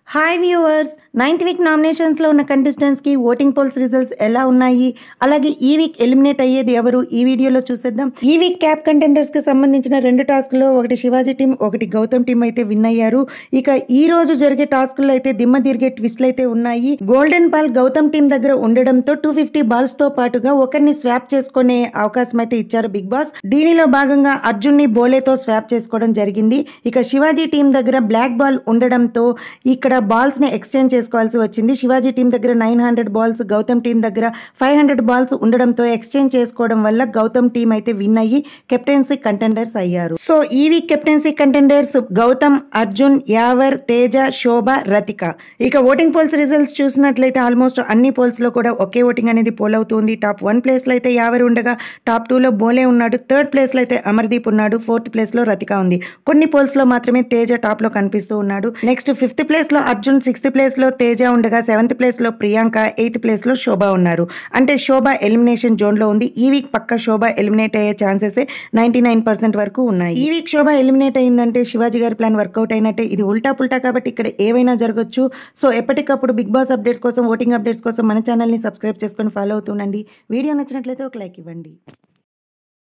hi viewers ninth week నామినేషన్స్లో ఉన్న కంటెస్టెంట్స్కి ఓటింగ్ పోల్స్ రిజల్ట్స్ ఎలా ఉన్నాయి అలాగే ఈ వీక్ ఎలిమినేట్ అయ్యేది ఎవరు ఈ వీడియోలో చూసేద్దాం ఈ వీక్ క్యాప్ కంటెండర్స్కి సంబంధించిన రెండు టాస్క్లో ఒకటి శివాజీ టీం ఒకటి గౌతమ్ టీం అయితే విన్ అయ్యారు ఇక ఈ రోజు జరిగే టాస్క్లో అయితే దిమ్మ తిరిగే ట్విస్ట్లు అయితే ఉన్నాయి గోల్డెన్ బాల్ గౌతమ్ టీం దగ్గర ఉండడంతో టూ ఫిఫ్టీ బాల్స్ తో పాటుగా ఒకరిని స్వాప్ చేసుకునే అవకాశం అయితే ఇచ్చారు బిగ్ బాస్ దీనిలో భాగంగా అర్జున్ ని బోలేతో స్వాప్ చేసుకోవడం జరిగింది ఇక శివాజీ టీం దగ్గర బ్లాక్ బాల్ ఉండడంతో ఇక్కడ బాల్స్ ని ఎక్స్చేంజ్ చేసుకోవాల్సి వచ్చింది శివాజీ టీం దగ్గర nine hundred balls Gautam team దగ్గర ఫైవ్ హండ్రెడ్ బాల్స్ ఉండడంతో ఎక్స్చేంజ్ చేసుకోవడం వల్ల గౌతమ్ టీం అయితే విన్ అయ్యి కెప్టెన్సీ కంటెండర్స్ అయ్యారు సో ఈ week captaincy contenders Gautam Arjun Yawar Teja Shobha Rathika ఇక ఓటింగ్ పోల్స్ రిజల్ట్స్ చూసినట్లయితే ఆల్మోస్ట్ అన్ని పోల్స్ లో కూడా ఒకే ఓటింగ్ అనేది పోల్ అవుతుంది టాప్ వన్ ప్లేస్ లో అయితే యావర్ ఉండగా టాప్ టూ లో బోలే ఉన్నాడు థర్డ్ ప్లేస్ లో అయితే అమర్దీప్ ఉన్నాడు ఫోర్త్ ప్లేస్ లో రతిక ఉంది కొన్ని పోల్స్ లో మాత్రమే తేజ టాప్ లో కనిపిస్తూ ఉన్నాడు నెక్స్ట్ ఫిఫ్త్ ప్లేస్ లో అర్జున్ సిక్స్త్ ప్లేస్ లో తేజ ఉండగా సెవెంత్ ప్లేస్ లో ప్రియాంక ఎయిత్ ప్లేస్ లో శోభ ఉన్నారు అంటే శోభ ఎలిమినేషన్ జోన్ లో ఉంది ఈ వీక్ పక్క శోభ ఎలిమినేట్ అయ్యే ఛాన్సెస్ నైన్టీ నైన్ పర్సెంట్ వరకు ఉన్నాయి ఈ వీక్ శోభ ఎలిమినేట్ అయిందంటే శివాజీ గారి ప్లాన్ వర్కౌట్ అయినట్టే ఇది ఉల్టా పుల్టా కాబట్టి ఇక్కడ ఏవైనా జరగచ్చు సో ఎప్పటికప్పుడు బిగ్ బాస్ అప్డేట్స్ కోసం ఓటింగ్ అప్డేట్స్ కోసం మన ఛానల్ని సబ్స్క్రైబ్ చేసుకొని ఫాలో అవుతుండండి వీడియో నచ్చినట్లయితే ఒక లైక్ ఇవ్వండి